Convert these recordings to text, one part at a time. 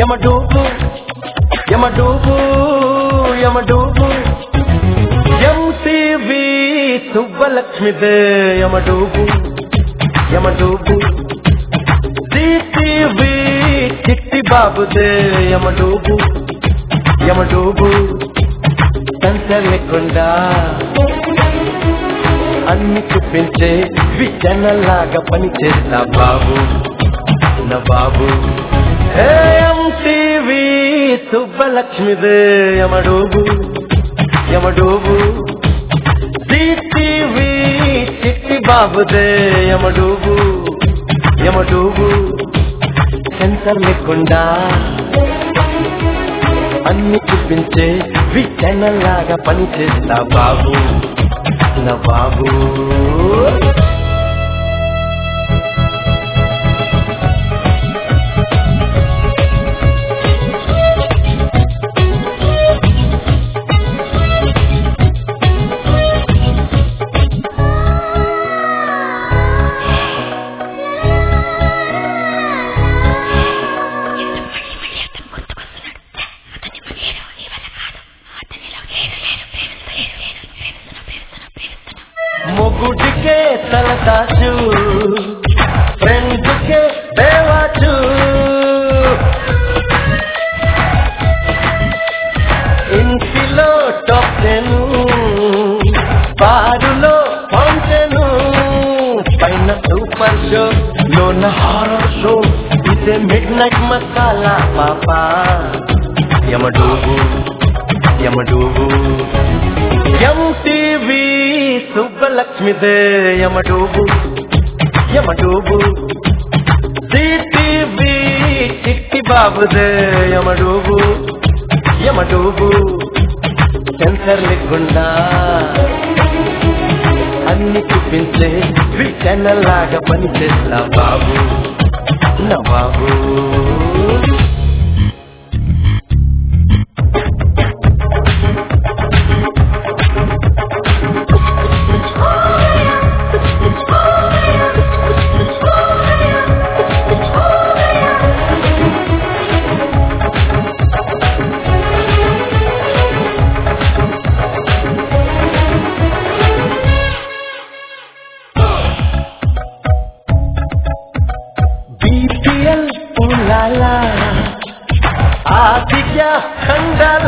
యమడూబు యమడూబు యమడూబు MTV సుబ్బలక్ష్మిదే యమడూబు యమడూబు TV చిట్టి బాబుదే యమడూబు యమడూబు సంచలేకుండా అన్ని చూపించే విజనలాగా పని చేస్తా బాబు నా బాబు ఎంటీవీ సుబ్బలక్ష్మిదే యమడూబు యమడూబు టీవీ చిట్టి బాబుదే యమడూబు యమడూబు సెన్సర్ లేకుండా అన్ని చూపించే విజనలాగా పని చేస్తా బాబు నా బాబు మొగుడికే తలదాచు ఫ్రెండ్కే బేవాచు ఇంటిలో టాప్ టెను బారులో ఫౌంటెను పైన సూపర్ షో లోన హారర్ షో ఇదే మిడ్ నైట్ మసాలా పాపా యమడూబు యమడూబు ఎంటీవీ సుబ్బలక్ష్మిదే యమడూబు యమడూబు టీవీ చిట్టి బాబుదే యమడూబు యమడూబు సెన్సర్ లేకుండా అన్ని చూపించే విజనలాగా పని చేస్తా బాబు నా బాబు బీపీఎల్ పులాల ఆదిత్య ఖండాల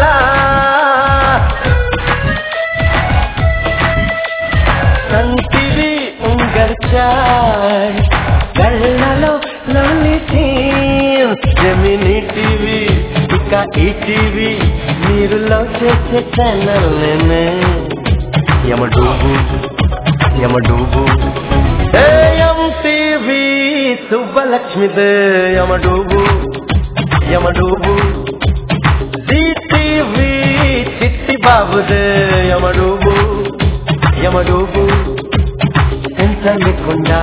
సంతివి ఉంగర్చాయ్ గళ్ళలో లవ్లీ టీమ్స్ జమిని టీవీ ఇక ఈ టీవీ మీరు లవ్ చేసే ఛానల్ నేనే యమడూబు యమడూబు టీవీ సుబ్బలక్ష్మిదే యమడూబు యమడూబు టీవీ చిట్టి బాబుదే యమడూబు యమడూబు సెన్సర్ లేకుండా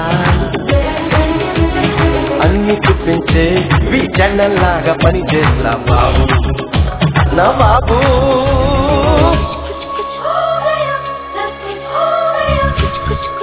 అన్ని చూపించే విజనలాగా పని చేస్తా బాబు నా బాబు कुछ कुछ हो गया सब कुछ हो गया कुछ कुछ